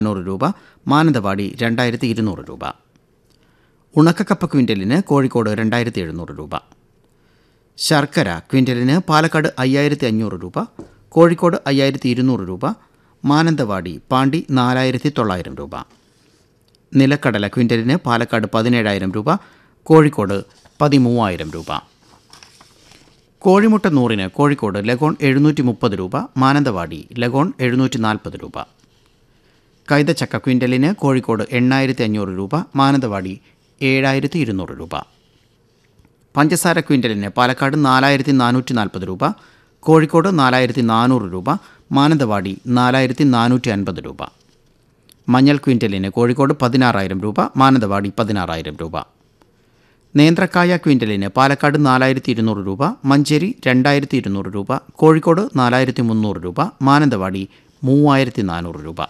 എണ്ണൂറ് രൂപ മാനന്തവാടി രണ്ടായിരത്തി ഇരുന്നൂറ് രൂപ ഉണക്കക്കപ്പ ക്വിൻ്റലിന് കോഴിക്കോട് രണ്ടായിരത്തി എഴുന്നൂറ് രൂപ ശർക്കര ക്വിൻ്റലിന് പാലക്കാട് അയ്യായിരത്തി അഞ്ഞൂറ് രൂപ കോഴിക്കോട് അയ്യായിരത്തി ഇരുന്നൂറ് രൂപ മാനന്തവാടി പാണ്ടി നാലായിരത്തി തൊള്ളായിരം രൂപ നിലക്കടല ക്വിൻ്റലിന് പാലക്കാട് പതിനേഴായിരം രൂപ കോഴിക്കോട് പതിമൂവായിരം രൂപ കോഴിമുട്ട നൂറിന് കോഴിക്കോട് ലഗോൺ എഴുന്നൂറ്റി മുപ്പത് രൂപ മാനന്തവാടി ലഗോൺ എഴുന്നൂറ്റി നാൽപ്പത് രൂപ കൈതച്ചക്ക ക്വിൻ്റലിന് കോഴിക്കോട് എണ്ണായിരത്തി അഞ്ഞൂറ് രൂപ മാനന്തവാടി ഏഴായിരത്തി ഇരുന്നൂറ് രൂപ പഞ്ചസാര ക്വിൻ്റലിന് പാലക്കാട് നാലായിരത്തി നാനൂറ്റി നാൽപ്പത് രൂപ കോഴിക്കോട് നാലായിരത്തി നാനൂറ് രൂപ മാനന്തവാടി നാലായിരത്തി നാനൂറ്റി അൻപത് രൂപ മഞ്ഞൾ ക്വിൻ്റലിന് കോഴിക്കോട് പതിനാറായിരം രൂപ മാനന്തവാടി പതിനാറായിരം രൂപ നേന്ത്രക്കായ ക്വിൻ്റലിന് പാലക്കാട് നാലായിരത്തി ഇരുന്നൂറ് രൂപ മഞ്ചേരി രണ്ടായിരത്തി ഇരുന്നൂറ് രൂപ കോഴിക്കോട് നാലായിരത്തി മുന്നൂറ് രൂപ മാനന്തവാടി മൂവായിരത്തി നാനൂറ് രൂപ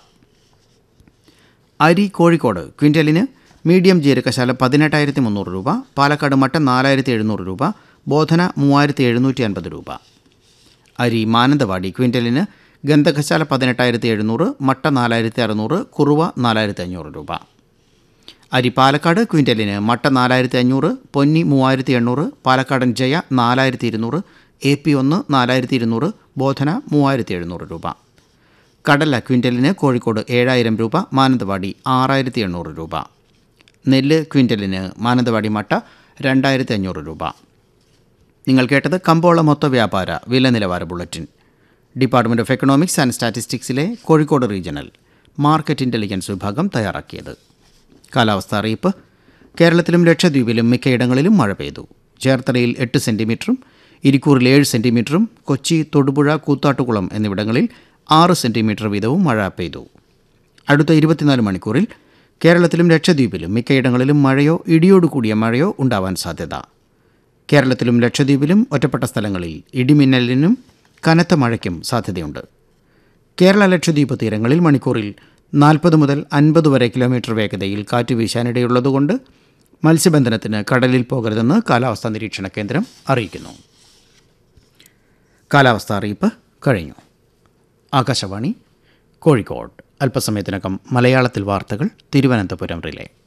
അരി കോഴിക്കോട് ക്വിൻ്റലിന് മീഡിയം ജീരകശാല പതിനെട്ടായിരത്തി മുന്നൂറ് രൂപ പാലക്കാട് മട്ടൻ നാലായിരത്തി എഴുന്നൂറ് രൂപ ബോധന മൂവായിരത്തി എഴുന്നൂറ്റി അൻപത് രൂപ അരി മാനന്തവാടി ക്വിൻ്റലിന് ഗന്ധകശാല പതിനെട്ടായിരത്തി എഴുന്നൂറ് മട്ട നാലായിരത്തി അറുന്നൂറ് കുറുവ നാലായിരത്തി അഞ്ഞൂറ് രൂപ അരി പാലക്കാട് ക്വിൻ്റലിന് മട്ട നാലായിരത്തി അഞ്ഞൂറ് പൊന്നി മൂവായിരത്തി എണ്ണൂറ് പാലക്കാടൻ ജയ നാലായിരത്തി ഇരുന്നൂറ് എ പി ഒന്ന് നാലായിരത്തി ഇരുന്നൂറ് ബോധന മൂവായിരത്തി എഴുന്നൂറ് രൂപ കടല ക്വിൻ്റലിന് കോഴിക്കോട് ഏഴായിരം രൂപ മാനന്തവാടി ആറായിരത്തി എണ്ണൂറ് രൂപ നെല്ല് ക്വിൻ്റലിന് മാനന്തവാടി മട്ട രണ്ടായിരത്തി അഞ്ഞൂറ് രൂപ നിങ്ങൾ കേട്ടത് കമ്പോള മൊത്ത വ്യാപാര വില നിലവാര bulletin department of economics and സ്റ്റാറ്റിസ്റ്റിക്സിലെ കോഴിക്കോട് റീജിയണൽ മാർക്കറ്റ് ഇൻ്റലിജൻസ് വിഭാഗം തയ്യാറാക്കിയത് കാലാവസ്ഥ അറിയിപ്പ് കേരളത്തിലും ലക്ഷദ്വീപിലും മിക്കയിടങ്ങളിലും മഴ പെയ്തു ചേർത്തലയിൽ എട്ട് സെൻറ്റിമീറ്ററും ഇരിക്കൂറിൽ ഏഴ് സെൻറ്റിമീറ്ററും കൊച്ചി തൊടുപുഴ കൂത്താട്ടുകുളം എന്നിവിടങ്ങളിൽ ആറ് സെൻറ്റിമീറ്റർ വീതവും മഴ പെയ്തു അടുത്ത ഇരുപത്തിനാല് മണിക്കൂറിൽ കേരളത്തിലും ലക്ഷദ്വീപിലും മിക്കയിടങ്ങളിലും മഴയോ ഇടിയോടുകൂടിയ മഴയോ ഉണ്ടാവാൻ സാധ്യത കേരളത്തിലും ലക്ഷദ്വീപിലും ഒറ്റപ്പെട്ട സ്ഥലങ്ങളിൽ ഇടിമിന്നലിനും കനത്ത മഴയ്ക്കും സാധ്യതയുണ്ട് കേരള ലക്ഷദ്വീപ് തീരങ്ങളിൽ മണിക്കൂറിൽ നാൽപ്പത് മുതൽ അൻപത് വരെ കിലോമീറ്റർ വേഗതയിൽ കാറ്റ് വീശാനിടയുള്ളതുകൊണ്ട് മത്സ്യബന്ധനത്തിന് കടലിൽ പോകരുതെന്ന് കാലാവസ്ഥാ നിരീക്ഷണ കേന്ദ്രം അറിയിക്കുന്നു കാലാവസ്ഥാ അറിയിപ്പ് കഴിഞ്ഞു ആകാശവാണി കോഴിക്കോട് അല്പസമയത്തിനകം മലയാളത്തിൽ വാർത്തകൾ തിരുവനന്തപുരം റിലേ